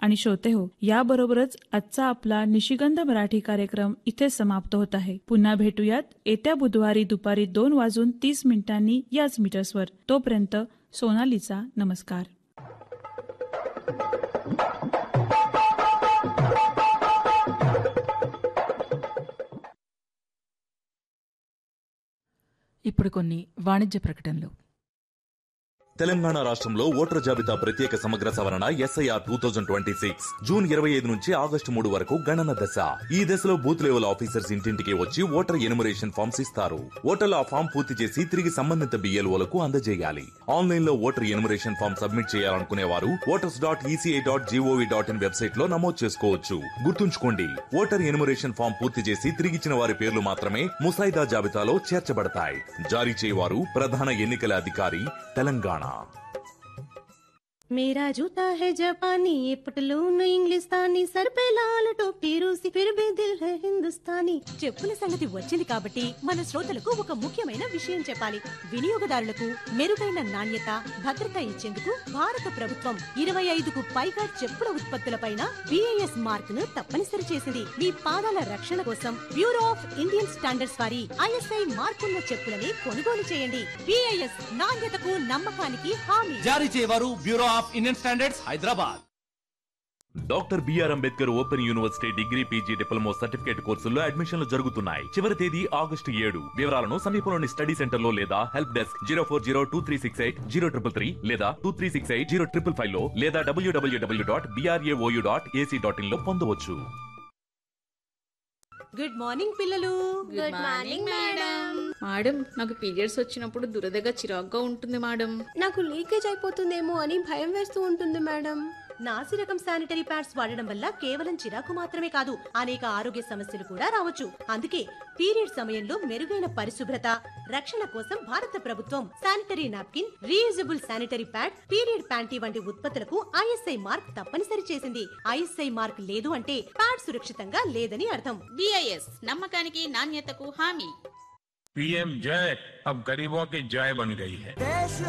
आणि श्रोते हो याबरोबरच आजचा आपला निशिगंध मराठी कार्यक्रम इथेच समाप्त होत आहे पुन्हा भेटूयात येत्या बुधवारी दुपारी दोन वाजून तीस मिनिटांनी याच मीटर्सवर तोपर्यंत सोनालीचा नमस्कार ఇప్పుడు కొన్ని వాణిజ్య ప్రకటనలు తెలంగాణ రాష్ట్రంలో ఓటర్ జాబితా ప్రత్యేక సమగ్ర సవరణ SIR two thousand twenty six June ఇరవై ఐదు నుంచి ఆగస్టు మూడు వరకు గణన దశ ఈ దశలో బూత్ లెవెల్ ఆఫీసర్స్ ఇంటింటికి వచ్చి ఓటర్ ఎనుమరేషన్ ఫామ్స్ ఇస్తారు ఓటర్లు ఆ ఫామ్ పూర్తి చేసి తిరిగి సంబంధిత బిఎల్ఓలకు అందజేయాలి ఆన్లైన్ లో ఓటర్ ఎనుమరేషన్ ఫామ్ సబ్మిట్ చేయాలనుకునే వారు voters dot ECI dot GOV dot in website లో నమోదు చేసుకోవచ్చు గుర్తుంచుకోండి ఓటర్ ఎనుమరేషన్ ఫామ్ పూర్తి చేసి తిరిగిచ్చిన వారి పేర్లు మాత్రమే ముసాయిదా జాబితాలో చేర్చబడతాయి జారీ చేయవారు ప్రధాన ఎన్నికల అధికారి తెలంగాణ मेरा जूता है जापानी ये पटलून इंग्लिस्तानी सर पे लाल टोपी रूसी फिर भी दिल है हिंदुस्तानी చెప్పుల సంగతి వచ్చింది కాబట్టి మన శ్రోతలకు ఒక ముఖ్యమైన విషయం చెప్పాలి వినియోగదారులకు మెరుగైన నాణ్యత భద్రత ఇచ్చేందుకు భారత ప్రభుత్వం ఇరవై ఐదుకు పైగా చెప్పుల ఉత్పత్తులపైన బిఐఎస్ మార్క్ ను తప్పనిసరి చేసింది మీ పాదాల రక్షణ కోసం బ్యూరో ఆఫ్ ఇండియన్ స్టాండర్డ్స్ వారి ఐఎస్ఐ మార్కున్న చెప్పులని కొనుగోలు చేయండి బిఐఎస్ నాణ్యతకు నమ్మకానికి హామీ జారీ చేయవారు bureau of Indian standards Hyderabad doctor BR Ambedkar open university degree PG diploma certificate కోర్సుల్లో అడ్మిషన్లు జరుగుతున్నాయి చివరి తేదీ ఆగస్టు ఏడు వివరాలను సమీపంలోని స్టడీ సెంటర్ లో లేదా help desk zero four zero two three six eight zero triple three లేదా two three six eight zero triple five లో లేదా W W W dot BRAOU dot AC dot in లో పొందవచ్చు గుడ్ మార్నింగ్ పిల్లలు గుడ్ మార్నింగ్ మేడం మేడం నాకు periods వచ్చినప్పుడు దురదగా చిరాగ్గా ఉంటుంది మేడం నాకు లీకేజ్ అయిపోతుందేమో అని భయం వేస్తూ ఉంటుంది మేడం నాసి రకం శానిటరీ ప్యాడ్స్ వాడడం వల్ల కేవలం చిరాకు మాత్రమే కాదు అనేక ఆరోగ్య సమస్యలు కూడా రావచ్చు అందుకే పీరియడ్ సమయంలో మెరుగైన పరిశుభ్రత రక్షణ కోసం భారత ప్రభుత్వం sanitary napkin reusable sanitary pad period panty వంటి ఉత్పత్తులకు ఐఎస్ఐ మార్క్ తప్పనిసరి చేసింది ఐఎస్ఐ మార్క్ లేదు అంటే ప్యాడ్ సురక్షితంగా లేదని అర్థం బిఐఎస్ నమ్మకానికి నాణ్యతకు హామీ पीएम जय अब गरीबों की जय बन गई है देश